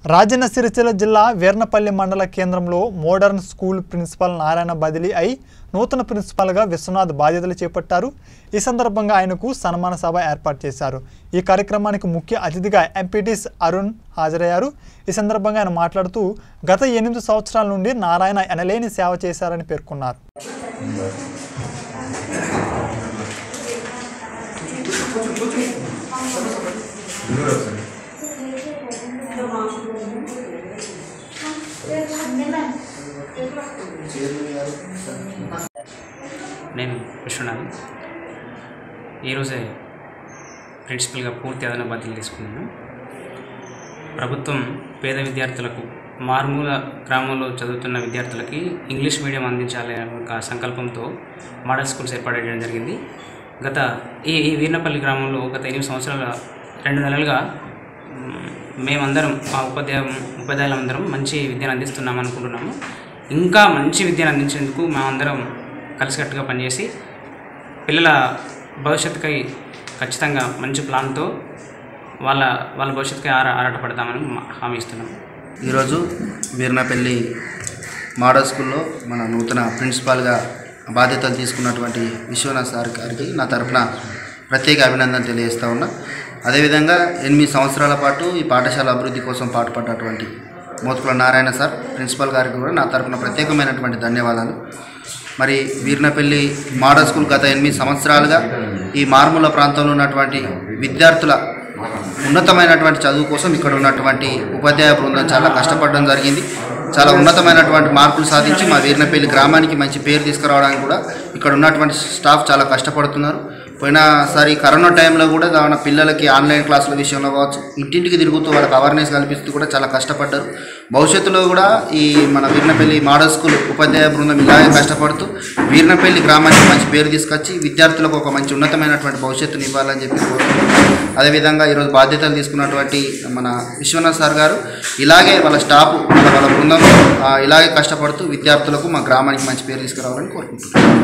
రాజన్న సిరిసిల్ల జిల్లా వీర్నపల్లి మండల కేంద్రంలో మోడర్న్ స్కూల్ ప్రిన్సిపాల్ నారాయణ బదిలీ అయి నూతన ప్రిన్సిపాల్గా విశ్వనాథ్ బాధ్యతలు చేపట్టారు ఈ సందర్భంగా ఆయనకు సన్మాన సభ ఏర్పాటు చేశారు ఈ కార్యక్రమానికి ముఖ్య అతిథిగా ఎంపీటీస్ అరుణ్ హాజరయ్యారు ఈ సందర్భంగా ఆయన మాట్లాడుతూ గత ఎనిమిది సంవత్సరాల నుండి నారాయణ ఎనలేని సేవ చేశారని పేర్కొన్నారు నేను విశ్వనాథ్ ఈరోజే ప్రిన్సిపల్గా పూర్తి అదన బాధ్యతలు తీసుకున్నాను ప్రభుత్వం పేద విద్యార్థులకు మారుమూల గ్రామంలో చదువుతున్న విద్యార్థులకి ఇంగ్లీష్ మీడియం అందించాలి అనే ఒక సంకల్పంతో మోడల్ స్కూల్స్ ఏర్పాటు చేయడం జరిగింది గత ఈ ఈ వీర్నపల్లి గ్రామంలో గత ఎనిమిది సంవత్సరాల రెండు నెలలుగా మ్, మేమందరం మా ఉపాధ్యాయ ఉపాధ్యాయులందరం మంచి విద్యను అందిస్తున్నాం అనుకుంటున్నాము ఇంకా మంచి విద్యను అందించేందుకు మేమందరం కలిసికట్టుగా పనిచేసి పిల్లల భవిష్యత్తుకై ఖచ్చితంగా మంచి ప్లాన్తో వాళ్ళ వాళ్ళ భవిష్యత్తుకై ఆరా ఆరాటపడతామని మా- హామీ ఇస్తున్నాము ఈరోజు వీర్నపల్లి మోడల్ స్కూల్లో మన నూతన ప్రిన్సిపాల్గా బాధ్యతలు తీసుకున్నటువంటి విశ్వనాథ్ సార్ గారికి నా తరపున ప్రత్యేక అభినందనలు తెలియజేస్తా ఉన్నా అదేవిధంగా ఎనిమిది సంవత్సరాల పాటు ఈ పాఠశాల అభివృద్ధి కోసం పాటుపడ్డటువంటి మోత్కుల నారాయణ సార్ ప్రిన్సిపల్ గారికి కూడా నా తరపున ప్రత్యేకమైనటువంటి ధన్యవాదాలు మరి వీర్నపల్లి మోడల్ స్కూల్ గత ఎనిమిది సంవత్సరాలుగా ఈ మారుమూల ప్రాంతంలో ఉన్నటువంటి విద్యార్థుల ఉన్నతమైనటువంటి చదువు కోసం ఇక్కడ ఉన్నటువంటి ఉపాధ్యాయ బృందం చాలా కష్టపడడం జరిగింది చాలా ఉన్నతమైనటువంటి మార్కులు సాధించి మా వీర్నపల్లి గ్రామానికి మంచి పేరు తీసుకురావడానికి కూడా ఇక్కడ ఉన్నటువంటి స్టాఫ్ చాలా కష్టపడుతున్నారు పోయినసారి కరోనా టైంలో కూడా దాని పిల్లలకి ఆన్లైన్ క్లాసుల విషయంలో కావచ్చు ఇంటింటికి తిరుగుతూ వాళ్ళకి అవేర్నెస్ కల్పిస్తూ కూడా చాలా కష్టపడ్డారు భవిష్యత్తులో కూడా ఈ మన వీర్నపల్లి మోడల్ స్కూల్ ఉపాధ్యాయ బృందం ఇలాగే కష్టపడుతూ వీర్నపల్లి గ్రామానికి మంచి పేరు తీసుకొచ్చి విద్యార్థులకు ఒక మంచి ఉన్నతమైనటువంటి భవిష్యత్తుని ఇవ్వాలని చెప్పి కోరుకుంటున్నాను అదేవిధంగా ఈరోజు బాధ్యతలు తీసుకున్నటువంటి మన విశ్వనాథ్ సార్ గారు ఇలాగే వాళ్ళ స్టాఫ్ వాళ్ళ వాళ్ళ బృందం ఆ, ఇలాగే కష్టపడుతూ విద్యార్థులకు మా గ్రామానికి మంచి పేరు తీసుకురావాలని కోరుకుంటున్నాను